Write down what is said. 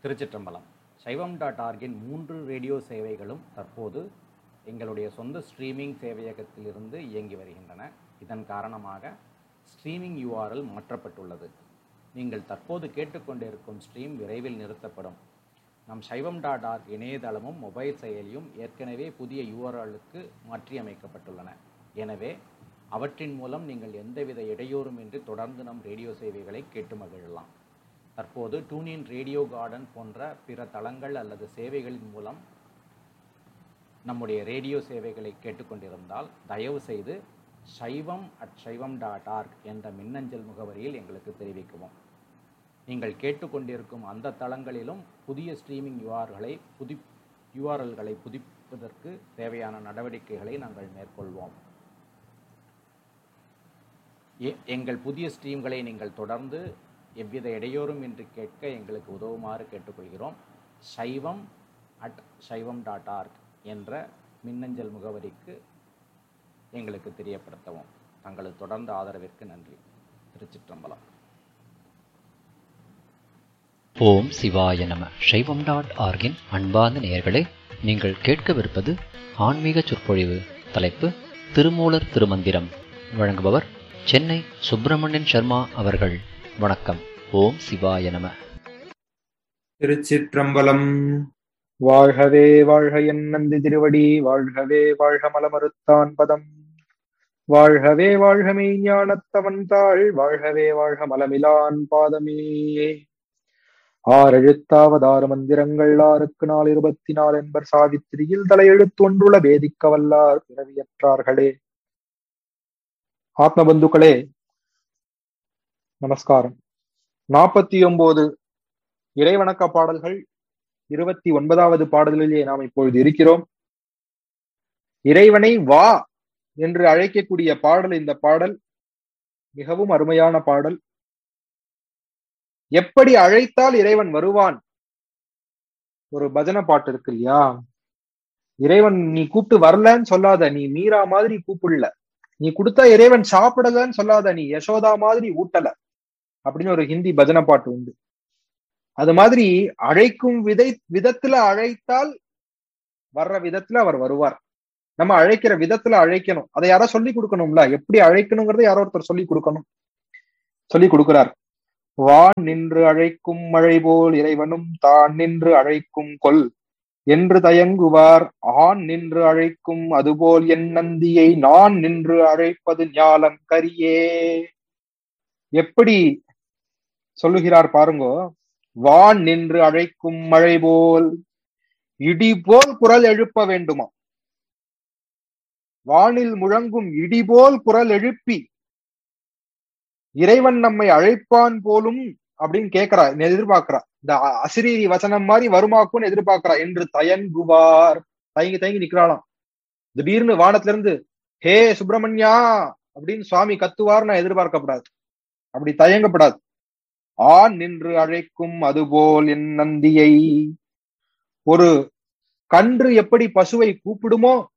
திருச்சிற்றம்பலம் சைவம் டாட் ஆர்கின் மூன்று ரேடியோ சேவைகளும் தற்போது எங்களுடைய சொந்த ஸ்ட்ரீமிங் சேவையகத்திலிருந்து இயங்கி வருகின்றன இதன் காரணமாக ஸ்ட்ரீமிங் URL மாற்றப்பட்டுள்ளது நீங்கள் தற்போது கேட்டுக்கொண்டிருக்கும் ஸ்ட்ரீம் விரைவில் நிறுத்தப்படும் நம் சைவம் டாட் ஆர்க் இணையதளமும் மொபைல் செயலியும் ஏற்கனவே புதிய யூஆர்எல்லுக்கு மாற்றியமைக்கப்பட்டுள்ளன எனவே அவற்றின் மூலம் நீங்கள் எந்தவித இடையூறுமின்றி தொடர்ந்து நம் ரேடியோ சேவைகளை கேட்டு மகிழலாம் தற்போது டூனின் ரேடியோ கார்டன் போன்ற பிற தளங்கள் அல்லது சேவைகளின் மூலம் நம்முடைய ரேடியோ சேவைகளை கேட்டுக்கொண்டிருந்தால் தயவு செய்து சைவம் அட் சைவம் டாட் ஆர்க் என்ற மின்னஞ்சல் முகவரியில் எங்களுக்கு தெரிவிக்கவும் நீங்கள் கேட்டுக்கொண்டிருக்கும் அந்த தளங்களிலும் புதிய ஸ்ட்ரீமிங் யூஆர்களை புதி யூஆர்எல்களை புதுப்பிப்பதற்கு தேவையான நடவடிக்கைகளை நாங்கள் மேற்கொள்வோம் எ- எங்கள் புதிய ஸ்ட்ரீம்களை நீங்கள் தொடர்ந்து எவ்வித இடையூறும் இன்றி கேட்க எங்களுக்கு உதவுமாறு கேட்டுக்கொள்கிறோம் சைவம் அட் சைவம் டாட் ஆர்க் என்ற மின்னஞ்சல் முகவரிக்கு எங்களுக்கு தெரியப்படுத்தவும் தங்களது தொடர்ந்த ஆதரவிற்கு நன்றி திருச்சிற்றம்பலம் ஓம் சிவாய நம சைவம் டாட் ஆர்கின் அன்பார்ந்த நேயர்களே நீங்கள் கேட்கவிருப்பது ஆன்மீக சொற்பொழிவு தலைப்பு திருமூலர் திருமந்திரம் வழங்குபவர் சென்னை சுப்பிரமணியன் சர்மா அவர்கள் வணக்கம் ஓம் சிவாய நம திருச்சிற்றம்பலம் வாழ்கவே வாழ்க என் நந்தி திருவடி வாழ்கவே வாழ்க மலமறுத்தான் பதம் வாழ்கவே வாழ்க மெய்ஞானத்தவன் தாள் வாழ்கவே வாழ்க மலமிலான் பாதமே ஆறெழுத்தாவதாறு மந்திரங்கள் ஆறுக்கு நாள் இருபத்தி நாலு என்பர் சாவித்திரியில் தலையெழுத்து ஒன்றுள்ள வேதிக்க வல்லார் பிறவியற்றார்களே ஆத்மபந்துக்களே நமஸ்காரம் நாற்பத்தி ஒன்பது இறைவணக்க பாடல்கள் இருபத்தி ஒன்பதாவது பாடலிலே நாம் இப்பொழுது இருக்கிறோம் இறைவனை வா என்று அழைக்கக்கூடிய பாடல் இந்த பாடல் மிகவும் அருமையான பாடல் எப்படி அழைத்தால் இறைவன் வருவான் ஒரு பஜனை பாட்டு இருக்கு இல்லையா இறைவன் நீ கூப்பிட்டு வரலன்னு சொல்லாத நீ மீரா மாதிரி கூப்பிடல நீ கொடுத்தா இறைவன் சாப்பிடலன்னு சொல்லாத நீ யசோதா மாதிரி ஊட்டல அப்படின்னு ஒரு ஹிந்தி பஜனை பாட்டு உண்டு அது மாதிரி அழைக்கும் விதை விதத்துல அழைத்தால் வர்ற விதத்துல அவர் வருவார் நம்ம அழைக்கிற விதத்துல அழைக்கணும் அதை யாரோ சொல்லி கொடுக்கணும்ல எப்படி அழைக்கணுங்கிறத யாரோ ஒருத்தர் சொல்லி கொடுக்கணும் சொல்லி கொடுக்கிறார் வான் நின்று அழைக்கும் மழை போல் இறைவனும் தான் நின்று அழைக்கும் கொல் என்று தயங்குவார் ஆண் நின்று அழைக்கும் அதுபோல் என் நந்தியை நான் நின்று அழைப்பது ஞாலம் கரியே எப்படி சொல்லுகிறார் பாருங்கோ வான் நின்று அழைக்கும் மழை போல் இடி போல் குரல் எழுப்ப வேண்டுமா வானில் முழங்கும் இடி போல் குரல் எழுப்பி இறைவன் நம்மை அழைப்பான் போலும் அப்படின்னு கேக்குறா எதிர்பார்க்கிறா இந்த அ- அசிரீரி வசனம் மாதிரி வருமாக்கும்னு எதிர்பார்க்கிறா என்று தயங்குவார் தயங்கி தயங்கி நிக்கிறாளாம் திடீர்னு வானத்துல இருந்து ஹே சுப்பிரமணியா அப்படின்னு சுவாமி கத்துவார் நான் எதிர்பார்க்கப்படாது அப்படி தயங்கப்படாது ஆண் நின்று அழைக்கும் அதுபோல் என் நந்தியை ஒரு கன்று எப்படி பசுவை கூப்பிடுமோ